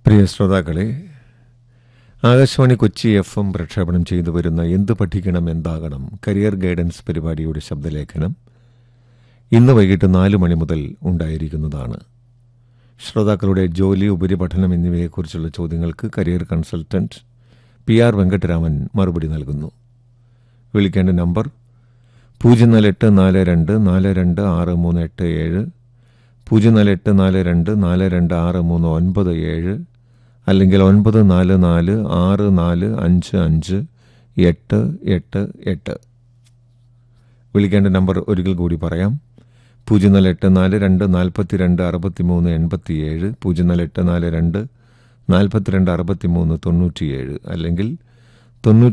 പ്രിയ ശ്രോതാക്കളെ Akashvani Kochi F M പ്രക്ഷേപണം ചെയ്തു വരുന്ന എന്ത് പഠിക്കണം എന്താകണം കരിയർ ഗൈഡൻസ് പരിപാടിയുടെ ശബ്ദലേഖനം ഇന്ന് വൈകിട്ട് നാല് മണി മുതൽ ഉണ്ടായിരിക്കുന്നതാണ് ശ്രോതാക്കളുടെ ജോലി ഉപരിപഠനം എന്നിവയെക്കുറിച്ചുള്ള ചോദ്യങ്ങൾക്ക് career consultant P R Venkataraman മറുപടി നൽകുന്നു വിളിക്കേണ്ട നമ്പർ പൂജ്യം നാല് എട്ട് നാല് രണ്ട് നാല് രണ്ട് ആറ് മൂന്ന് എട്ട് ഏഴ് പൂജ്യം നാല് എട്ട് നാല് രണ്ട് നാല് രണ്ട് ആറ് മൂന്ന് ഒൻപത് ഏഴ് അല്ലെങ്കിൽ ഒൻപത് നാല് നാല് ആറ് നാല് അഞ്ച് അഞ്ച് എട്ട് എട്ട് എട്ട് വിളിക്കേണ്ട നമ്പർ ഒരിക്കൽ കൂടി പറയാം പൂജ്യം നാല് എട്ട് നാല് രണ്ട് നാൽപ്പത്തി രണ്ട് അറുപത്തി മൂന്ന് എൺപത്തി ഏഴ് പൂജ്യം നാല് എട്ട് നാല് രണ്ട് നാൽപ്പത്തിരണ്ട് അറുപത്തി മൂന്ന് തൊണ്ണൂറ്റിയേഴ് അല്ലെങ്കിൽ തൊണ്ണൂറ്റി